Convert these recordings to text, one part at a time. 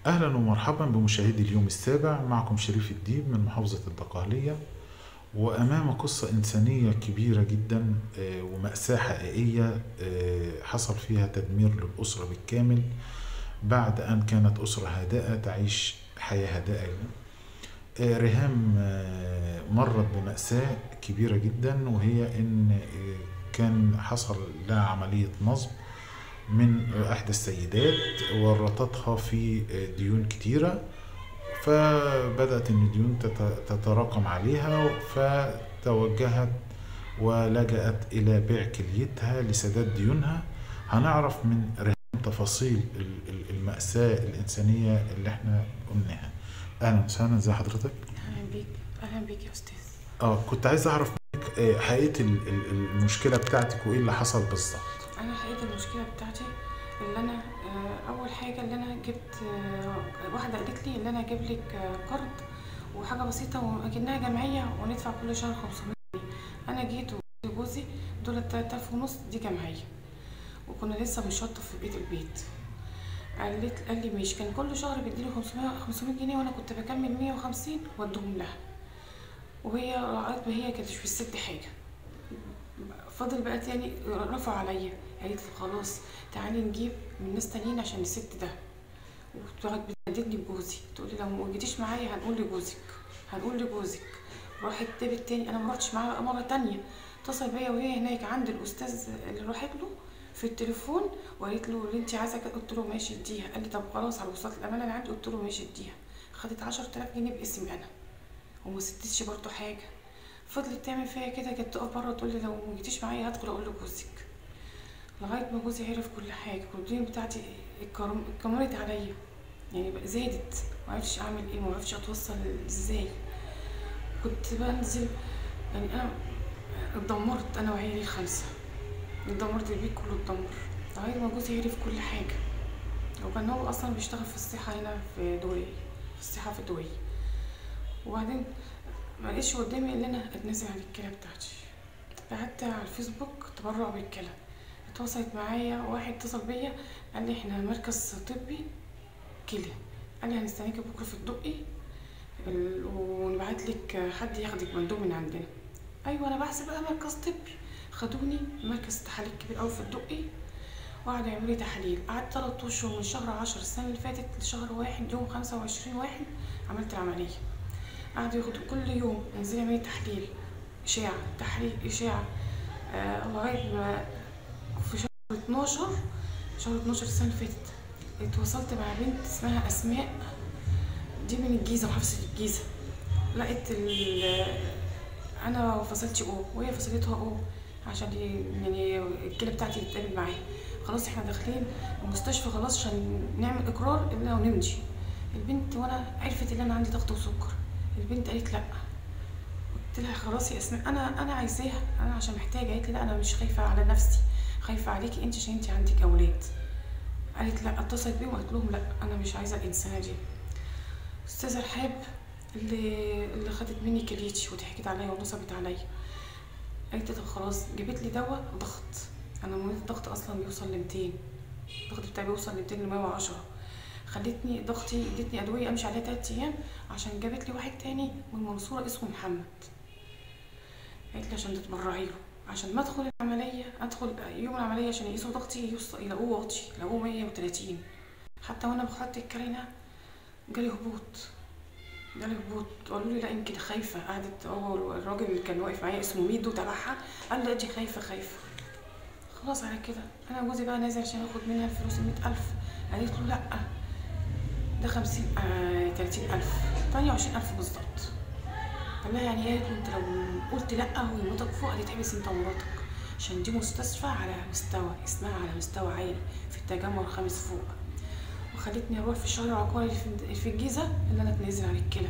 أهلا ومرحبا بمشاهدي اليوم السابع معكم شريف الديب من محافظة الدقهلية وأمام قصة إنسانية كبيرة جدا آه، ومأساة حقيقية آه، حصل فيها تدمير للأسرة بالكامل بعد أن كانت أسرة هادئة تعيش حياة هادئة آه، ريهام آه، مرت بمأساة كبيرة جدا وهي إن آه، كان حصل لها عملية نصب من إحدى السيدات ورطتها في ديون كتيرة فبدأت إن الديون تت- تتراكم عليها فتوجهت ولجأت إلى بيع كليتها لسداد ديونها هنعرف من ريهام تفاصيل ال- ال- المأساة الإنسانية اللي احنا قلناها أهلا وسهلا ازي حضرتك؟ اهلا بيك اهلا بيك يا استاذ اه كنت عايز أعرف منك آه، حقيقة ال- ال- المشكلة بتاعتك وإيه اللي حصل بالظبط انا حقيقة المشكله بتاعتي اللي انا آه، اول حاجه اللي انا جبت آه، واحده قالت لي اللي انا اجيب لك آه، قرض وحاجه بسيطه واكنها جمعيه وندفع كل شهر 500 جنيه انا جيت وقلت لجوزي دول 3000 ونص دي جمعيه وكنا لسه بنشطف في بيت البيت قالت قال لي ماشي كان كل شهر بيديني 500 500 جنيه وانا كنت بكمل 150 وادهم لها وهي راعت ما هي كانتش بتسد حاجه فضل بقى تاني رفع عليا قالت لي خلاص تعالي نجيب من ناس تانيين عشان نسد ده وقعدت بتهددني بجوزي تقول لي لو ما جيتيش معايا هنقول لجوزك هنقول لجوزك راحت جابت تاني انا ما رحتش معاها بقى مره تانية اتصل بيا وهي هناك عند الاستاذ اللي راحت له في التليفون وقالت له اللي انت عايزه كده قلت له ماشي اديها قال لي طب خلاص على وصلت الامانه اللي عندي قلت له ماشي اديها خدت 10000 جنيه باسمي انا وما سدتش برضه حاجه فضلت تعمل فيا كده كانت تقف بره تقول لي لو ما جيتيش معايا هدخل اقول لجوزك لغايه ما جوزي عرف كل حاجه الدنيا بتاعتي اتكرم- اتكمرت عليا يعني بقى زادت ما عرفتش اعمل ايه ما عرفتش اتوصل ازاي كنت بنزل يعني انا اتدمرت انا وعيالي الخمسه اتدمرت البيت كله اتدمر لغايه ما جوزي عرف كل حاجه وكان هو اصلا بيشتغل في الصحه هنا في دبي في الصحه في دبي وبعدين ما لقيتش قدامي ان انا اتنازل عن الكلى بتاعتي بعت على الفيسبوك تبرع بالكلى اتواصلت معايا واحد اتصل بيا قال لي احنا مركز طبي كلى قال لي هنستناكي بكره في الدقي ال- ونبعت لك حد ياخدك مندوب من عندنا ايوه انا بحسب بقى مركز طبي خدوني مركز تحاليل كبير قوي في الدقي وقعدوا يعملوا لي تحاليل قعدت تلات اشهر من شهر عشرة السنه اللي فاتت لشهر واحد يوم خمسة وعشرين واحد عملت العمليه قعدوا ياخدوا كل يوم ينزلوا يعملوا لي تحليل اشاعه تحليل اشاعه آه لغايه ما في شهر 12 شهر 12 السنه اللي فاتت اتواصلت مع بنت اسمها اسماء دي من الجيزه محافظه الجيزه لقيت ال انا فصلتي او وهي فصلتها او عشان ي- يعني الكلى بتاعتي تتقابل معاها خلاص احنا داخلين المستشفى خلاص عشان نعمل اقرار الا ونمشي البنت وانا عرفت ان انا عندي ضغط وسكر البنت قالت لا قلت لها خلاص يا اسماء انا انا عايزاها انا عشان محتاجه قالت لي لا انا مش خايفه على نفسي خايفه عليكي انت عشان انت عندك اولاد قالت لا اتصلت بيهم وقلت لهم لا انا مش عايزه الانسانه دي استاذه رحاب اللي اللي خدت مني كليتي وضحكت عليا ونصبت عليا قالت لي طب خلاص جابت لي دواء ضغط انا مريض الضغط اصلا بيوصل ل 200 الضغط بتاعي بيوصل ل 200 ل 110 خلتني ضغطي ادتني ادويه امشي عليها 3 ايام عشان جابت لي واحد تاني من المنصوره اسمه محمد قالت لي عشان تتبرعي له عشان ما ادخل العمليه ادخل يوم العمليه عشان يقيسوا ضغطي يوصل يلاقوه واطي يلاقوه 130 حتى وانا بخدت الكرينه جالي هبوط جالي هبوط قالوا لي لا يمكن خايفه قعدت هو الراجل اللي كان واقف معايا اسمه ميدو تبعها قال لي دي خايفه خايفه خلاص على كده انا جوزي بقى نازل عشان اخد منها الفلوس ال ألف قالت له لا ده خمسين آه تلاتين ألف تمانية وعشرين ألف بالظبط قال لها يعني ايه قالت له انت لو قلت لا ويموتك فوق هتتحبس انت ومراتك عشان دي مستشفى على مستوى اسمها على مستوى عالي في التجمع الخامس فوق وخلتني اروح في الشهر العقاري في- في الجيزه اللي انا اتنازل عن الكلى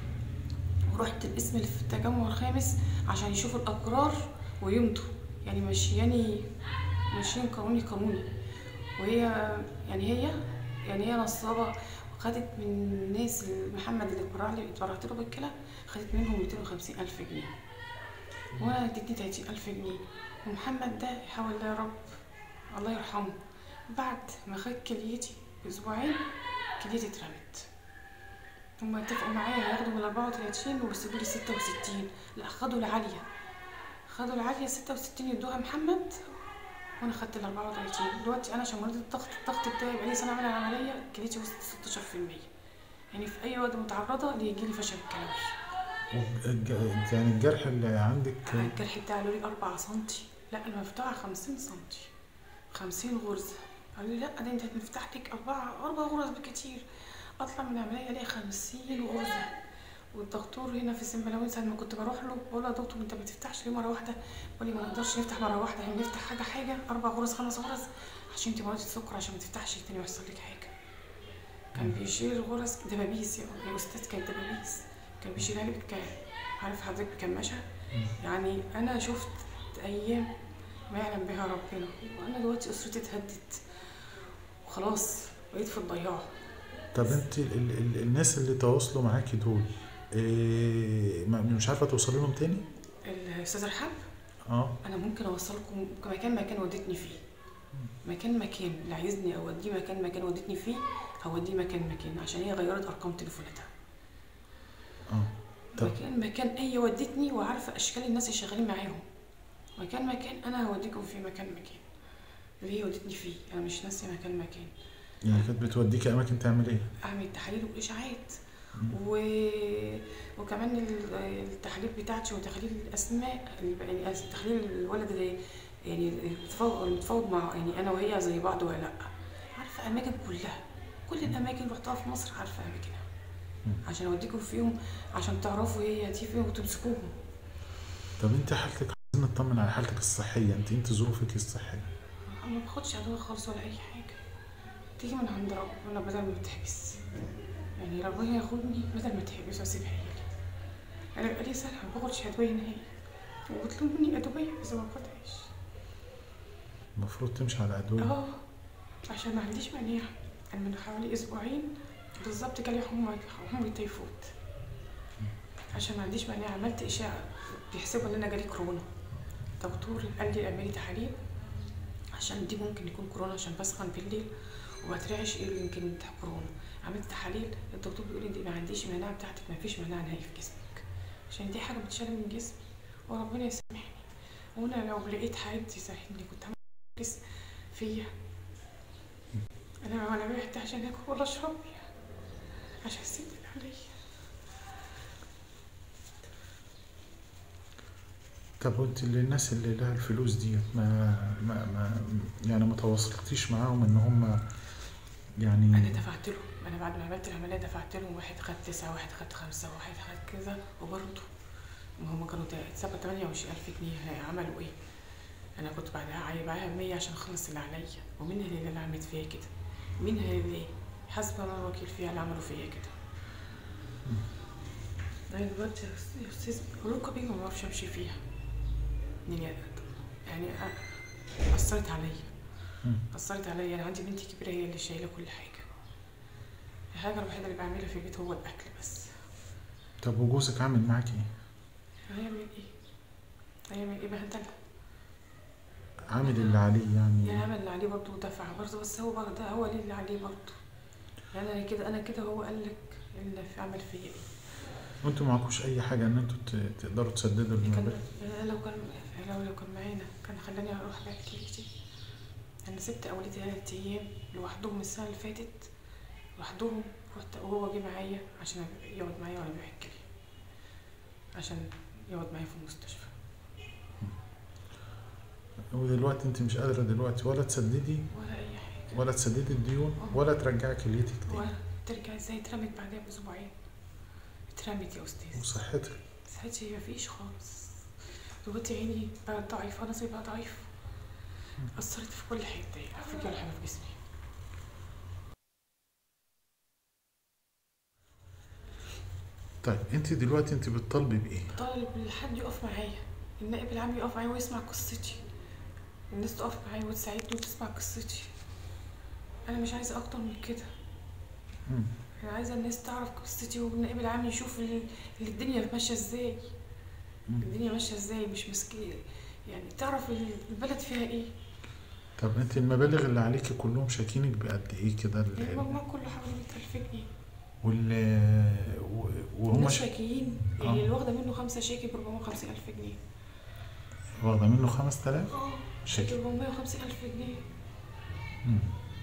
ورحت القسم اللي في التجمع الخامس عشان يشوفوا الاقرار ويمضوا يعني ماشياني ماشيين قانوني قانوني وهي يعني هي يعني هي نصابه خدت من الناس محمد اللي اتبرع لي اتبرعت له بالكلى خدت منهم 250 ألف جنيه وانا ادتني 30 ألف جنيه ومحمد ده يحاول الله يا رب الله يرحمه بعد ما خد كليتي بأسبوعين كليتي اترمت هما اتفقوا معايا هياخدوا من 34 ويسيبوا لي 66 لا خدوا العالية خدوا العالية 66 يدوها محمد وانا خدت ال 34 دلوقتي انا عشان مريضة الضغط الضغط بتاعي بقالي سنة عاملة عملية كليتي وصلت 16% يعني في اي وقت متعرضة ليجيلي فشل كلوي والج- يعني الجرح اللي عندك الجرح بتاعي قالوا لي 4 سنتي لا المفتوحة 50 سنتي 50 غرزة قالوا لي لا ده انت هتفتح لك أربعة أربع غرز بكتير أطلع من العملية ألاقي 50 غرزة والدكتور هنا في السنبلاوين ساعة ما كنت بروح له بقول له يا دكتور انت ما بتفتحش ليه مرة واحدة؟ بيقول لي ما نقدرش نفتح مرة واحدة يعني نفتح حاجة حاجة أربع غرز خمس غرز عشان انت مريضة سكر عشان ما تفتحش تاني ويحصل لك حاجة كان بيشيل الغرز دبابيس يا يا أستاذ كانت دبابيس كان بيشيلها لي بك عارف حضرتك بكماشة يعني انا شفت ايام ما يعلم بها ربنا وانا دلوقتي اسرتي اتهدت وخلاص بقيت في الضياع طب انت ال ال ال الناس اللي تواصلوا معاكي دول إيه ما- مش عارفه توصلي لهم تاني؟ الاستاذ رحاب اه انا ممكن اوصلكم مكان مكان ودتني فيه مكان مكان اللي عايزني اوديه مكان مكان ودتني فيه هوديه مكان مكان عشان هي غيرت ارقام تليفوناتها اه طب مكان مكان اي ودتني وعارفه اشكال الناس اللي شغالين معاهم مكان مكان انا هوديكم في مكان مكان اللي هي ودتني فيه انا مش ناسيه مكان مكان يعني كانت بتوديكي اماكن تعمل ايه؟ اعمل تحاليل واشاعات و... وكمان ال- التحاليل بتاعتي وتحاليل الاسماء ال- يعني تحليل الولد اللي يعني المتفاوض المتفاوض مع يعني انا وهي زي بعض ولا لا عارفه اماكن كلها كل الاماكن اللي رحتها في مصر عارفه اماكنها عشان اوديكم فيهم عشان تعرفوا هي دي فين وتمسكوهم طب انت حالتك عايزين نطمن على حالتك الصحيه انت انت ظروفك الصحيه انا ما باخدش ادويه خالص ولا اي حاجه تيجي من عند ربنا بدل ما تحبس يعني ربنا ياخدني بدل ما تحبس واسيب عيالي انا بقالي سنه ما باخدش ادويه نهائي وبيطلبوا مني ادويه بس ما باخدهاش المفروض تمشي على ادويه اه عشان ما عنديش مناعه انا من حوالي اسبوعين بالظبط جالي حمى حمى تيفود عشان ما عنديش مناعه عملت اشعه بيحسبوا ان انا جالي كورونا دكتور قال لي اعملي تحاليل عشان دي ممكن يكون كورونا عشان بسخن بالليل وبترعش ايه اللي يمكن بتاع كورونا عملت تحاليل الدكتور بيقول لي انت ما عنديش مناعه بتاعتك ما فيش مناعه نهائي في جسمك عشان دي حاجه بتشال من جسمي وربنا يسامحني وانا لو لقيت حد يساعدني كنت هعمل كويس فيا انا ولا بعت عشان اكل ولا اشرب عشان الست عليا طب وانت اللي الناس اللي لها الفلوس ديت ما, ما, ما يعني ما تواصلتيش معاهم ان هم يعني انا دفعت لهم انا بعد ما عملت العمليه دفعت لهم واحد خد تسعة واحد خد خمسة واحد خد كذا وبرضه ما هم كانوا سبعة تمانية وعشرين ألف جنيه عملوا ايه انا كنت بعدها عايب معاها مية عشان اخلص اللي عليا ومين اللي اللي عملت فيا كده مين اللي حسب الله الوكيل فيها اللي عملوا فيا كده انا دلوقتي يا أستاذ- يا استاذ ركبي ما بعرفش امشي فيها يعني يعني أ- اثرت عليا مم. أثرت عليا أنا عندي بنتي كبيرة هي اللي شايلة كل حاجة الحاجة الوحيدة اللي بعملها في البيت هو الأكل بس طب وجوزك عامل معاك ايه؟ هيعمل إيه؟ هيعمل إيه بهدلة عامل اللي عليه يعني يعمل اللي عليه برضه ودفع برضه بس هو برضه هو ليه اللي عليه برضه يعني أنا كده أنا كده هو قال لك اللي في عمل فيا إيه وانتوا معكوش اي حاجه ان انتوا ت- تقدروا تسددوا كان المبلغ لو كان لو لو كان معانا كان خلاني أروح بيع كليتي أنا سبت أولادي تلات أيام لوحدهم السنة اللي فاتت لوحدهم رحت وهو جه معايا عشان يقعد معايا وأنا ببيع الكلية عشان يقعد معايا في المستشفى ودلوقتي انت مش قادره دلوقتي ولا تسددي ولا أي حاجة ولا تسددي الديون ولا ترجعي كليتك تاني ولا ترجع ازاي اترمت بعدها بأسبوعين اترمت يا أستاذ وصحتك صحتي مفيش خالص دلوقتي عيني بقت ضعيفة نظري بقى ضعيف أثرت في كل حتة يعني في كل حاجة في جسمي طيب انت دلوقتي انت بتطالبي بايه؟ طالب حد يقف معايا النائب العام يقف معايا ويسمع قصتي الناس تقف معايا وتساعدني وتسمع قصتي أنا مش عايزة أكتر من كده مم. أنا عايزة الناس تعرف قصتي والنائب العام يشوف ال- ال- الدنيا ماشية ازاي مم. الدنيا ماشية ازاي مش مسكين يعني تعرف ال- البلد فيها ايه طب انت المبالغ اللي عليكي كلهم شاكينك بقد ايه كده ال- المجموع كله حوالي 100000 جنيه وال و- وهم الناس ش... شاكيين آه. اللي واخده منه خمسه شيكي ب 450000 جنيه واخده منه 5000 اه شيكي. شيكي ب 450000 جنيه مم.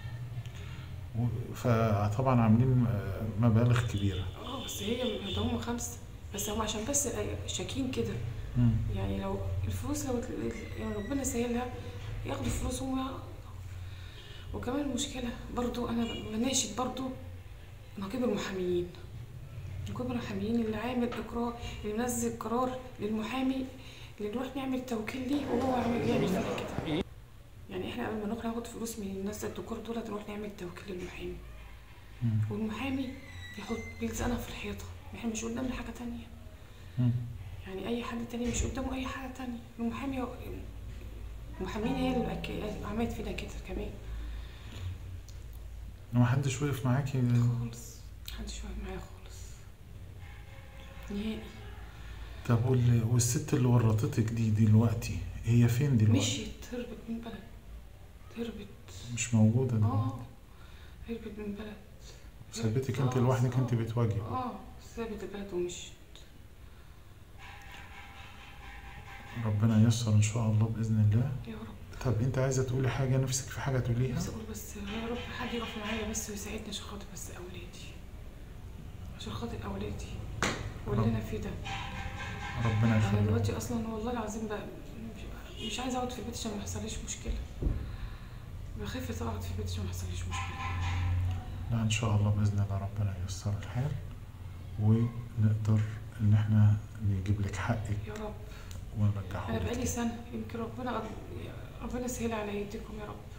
و- فطبعا عاملين آه، مبالغ كبيره اه بس هي ده هم خمسه بس هم عشان بس شاكين كده مم. يعني لو الفلوس لو يعني ربنا سهلها ياخدوا فلوسهم وكمان المشكلة برضو أنا بناشد برضو نقيب المحاميين نقيب المحاميين اللي عامل إقرار اللي منزل قرار للمحامي اللي نروح نعمل توكيل ليه وهو عامل يعمل فينا كده يعني احنا قبل ما نروح ناخد فلوس من الناس الدكور دول نروح نعمل توكيل للمحامي مم. والمحامي بيحط بيلزقنا في الحيطة احنا مش قدامنا حاجة تانية مم. يعني اي حد تاني مش قدامه اي حاجه تانية المحامي المحامين هي اللي أك- عملت فينا كده كمان ما حدش وقف معاكي خالص محدش واقف معايا خالص نهائي طب وال... والست اللي ورطتك دي دلوقتي هي فين دلوقتي مشيت هربت من بلد هربت مش موجوده دلوقتي اه هربت من بلد سابتك انت آه، لوحدك آه. انت بتواجهي اه سابت البلد ومشيت ربنا ييسر ان شاء الله باذن الله يا رب طب انت عايزه تقولي حاجه نفسك في حاجه تقوليها نفسي اقول بس يا رب حد يقف معايا بس ويساعدني عشان خاطر بس اولادي عشان خاطر اولادي واللي رب. انا فيه ده ربنا انا يخليك دلوقتي اصلا والله العظيم بقى مش- مش عايزه اقعد في البيت عشان ما يحصليش مشكله بخاف اقعد في البيت عشان ما يحصليش مشكله لا ان شاء الله باذن الله ربنا ييسر الحال ونقدر ان احنا نجيب لك حقك يا رب ونرجعه انا لك بقالي سنه يمكن ربنا ربنا يسهل على يديكم يا رب